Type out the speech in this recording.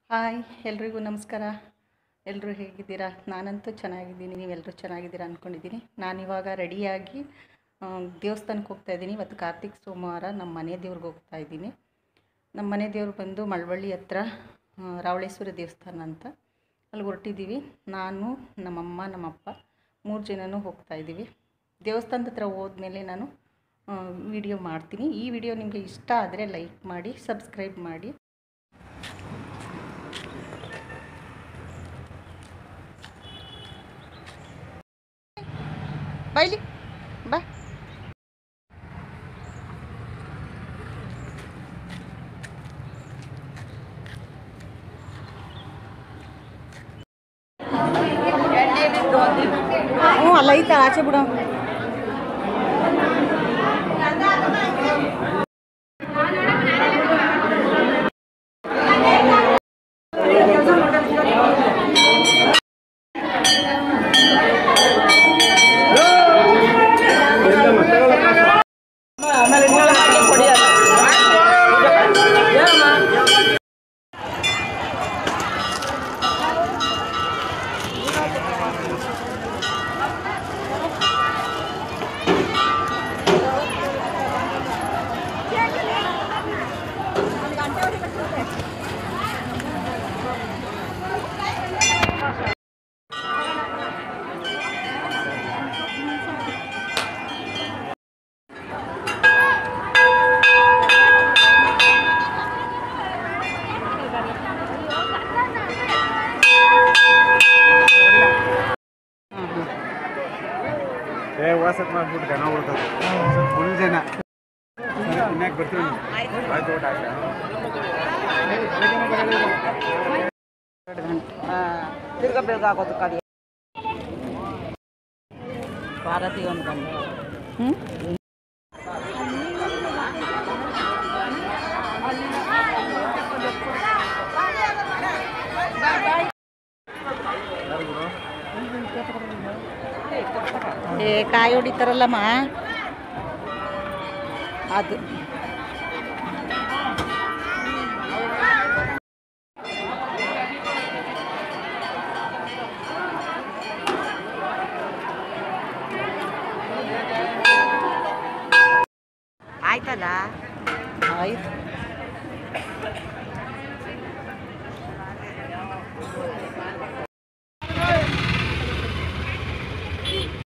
hi ಎಲ್ರಿಗೂ ನಮಸ್ಕಾರ ಎಲ್ಲರೂ ಹೇಗಿದ್ದೀರಾ ನಾನಂತೂ ಚೆನ್ನಾಗಿದ್ದೀನಿ ನೀವೆಲ್ಲರೂ ಚೆನ್ನಾಗಿದ್ದೀರಾ ಅಂದ್ಕೊಂಡಿದ್ದೀನಿ ನಾನಿವಾಗ ರೆಡಿಯಾಗಿ ಆ, ದೇವಸ್ಥಾನಕ್ಕೆ ಹೋಗ್ತಾ ಇದ್ದೀನಿ ಇವತ್ತು ಕಾರ್ತಿಕ್ ಸೋಮವಾರ ನಮ್ಮ ಮನೆ ದೇವ್ರಿಗೆ ಹೋಗ್ತಾ ಇದ್ದೀನಿ ನಮ್ಮ ಮನೆ ದೇವ್ರು ಬಂದು ಮಳವಳ್ಳಿ ಹತ್ರ ಆ, ರಾವಳೇಶ್ವರ ದೇವಸ್ಥಾನ ಅಂತ ಅಲ್ಲಿ ಹೊರಟಿದ್ದೀವಿ ನಾನು ನಮ್ಮಮ್ಮ ನಮ್ಮಪ್ಪ ಮೂರು ಜನನೂ ಹೋಗ್ತಾ ಇದ್ದೀವಿ ದೇವಸ್ಥಾನದ ಹತ್ರ ಹೋದ್ಮೇಲೆ ನಾನು ವಿಡಿಯೋ ಮಾಡ್ತೀನಿ ಈ ವಿಡಿಯೋ ನಿಮಗೆ ಇಷ್ಟ ಆದರೆ ಲೈಕ್ ಮಾಡಿ ಸಬ್ಸ್ಕ್ರೈಬ್ ಮಾಡಿ ಬೈಲಿ ಬಾ ಹ್ಞೂ ಅಲ್ಲ ಐತ ಆಚೆ ಬಿಡ ಏ ವಾಸತ್ ಮಾಡ್ಬಿಟ್ಟು ಜನ ಉಳ್ತದೆ ಫುಲ್ ಜನ ಇನ್ಯಾಕೆ ಬರ್ತೀವಿ ಆಯ್ತು ಊಟ ಆಯ್ತಾ ತಿರ್ಗಾ ಬೇಗ ಆಗೋದು ಕಡಿ ಭಾರತಿ ಒಂದು ಗಂಟೆ ಹ್ಞೂ ಏ ಕಾಯಿ ಹೊಡಿತಾರಲ್ಲಮ್ಮ ಅದು ಆಯ್ತಲ್ಲ ಆಯ್ತು